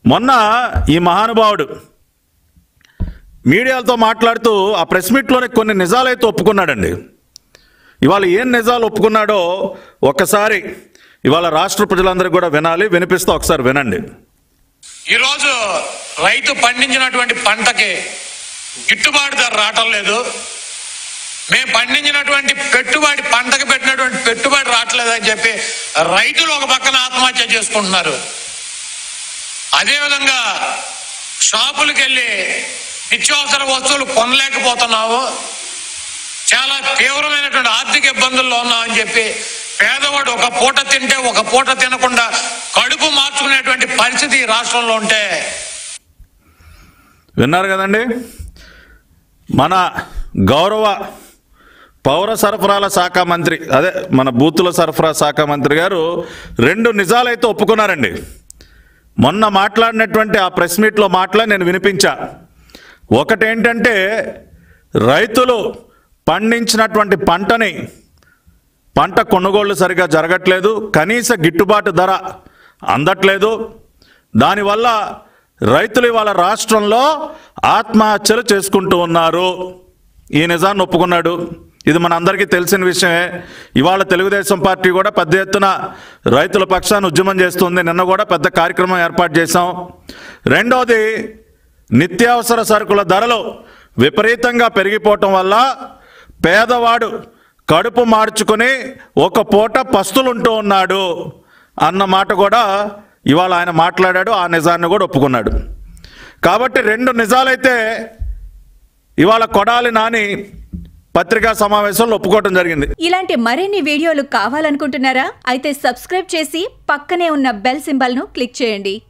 మొన్న ఈ మహానుభావుడు మీడియాలతో మాట్లాడుతూ ఆ ప్రెస్ మీట్లోనే కొన్ని నిజాలైతే ఒప్పుకున్నాడండి ఇవాళ ఏం నిజాలు ఒప్పుకున్నాడో ఒక్కసారి ఇవాళ రాష్ట్ర ప్రజలందరికీ కూడా వినాలి వినిపిస్తే ఒకసారి వినండి ఈరోజు రైతు పండించినటువంటి పంటకి గిట్టుబాటు ధర రావటం లేదు మేము పండించినటువంటి పెట్టుబడి పంటకు పెట్టినటువంటి పెట్టుబడి రావట్లేదని చెప్పి రైతులు ఒక పక్కన ఆత్మహత్య చేసుకుంటున్నారు అదేవిధంగా షాపులకు వెళ్ళి నిత్యావసర వస్తువులు కొనలేకపోతున్నాము చాలా తీవ్రమైనటువంటి ఆర్థిక ఇబ్బందుల్లో ఉన్నామని చెప్పి పేదవాడు ఒక పూట తింటే ఒక పూట తినకుండా కడుపు మార్చుకునేటువంటి పరిస్థితి ఈ రాష్ట్రంలో ఉంటే విన్నారు కదండి మన గౌరవ పౌర సరఫరాల శాఖ మంత్రి అదే మన బూతుల సరఫరా శాఖ మంత్రి గారు రెండు నిజాలైతే ఒప్పుకున్నారండి మొన్న మాట్లాడినటువంటి ఆ ప్రెస్ మీట్లో మాట్లాడి నేను వినిపించా ఒకటేంటంటే రైతులు పండించినటువంటి పంటని పంట కొనుగోళ్లు సరిగా జరగట్లేదు కనీస గిట్టుబాటు ధర అందట్లేదు దానివల్ల రైతులు ఇవాళ రాష్ట్రంలో ఆత్మహత్యలు చేసుకుంటూ ఉన్నారు ఈ నిజాన్ని ఒప్పుకున్నాడు ఇది మన అందరికీ తెలిసిన విషయమే ఇవాళ తెలుగుదేశం పార్టీ కూడా పెద్ద ఎత్తున రైతుల పక్షాన్ని ఉద్యమం చేస్తుంది నిన్న కూడా పెద్ద కార్యక్రమం ఏర్పాటు చేశాం రెండోది నిత్యావసర సరుకుల ధరలు విపరీతంగా పెరిగిపోవటం వల్ల పేదవాడు కడుపు మార్చుకొని ఒక పూట పస్తులుంటూ ఉన్నాడు అన్న మాట కూడా ఇవాళ ఆయన మాట్లాడాడు ఆ నిజాన్ని కూడా ఒప్పుకున్నాడు కాబట్టి రెండు నిజాలైతే ఇవాళ కొడాలి నాని పత్రికా సమావేశంలో ఒప్పుకోవటం జరిగింది ఇలాంటి మరిన్ని వీడియోలు కావాలనుకుంటున్నారా అయితే సబ్స్క్రైబ్ చేసి పక్కనే ఉన్న బెల్ సింబల్ను క్లిక్ చేయండి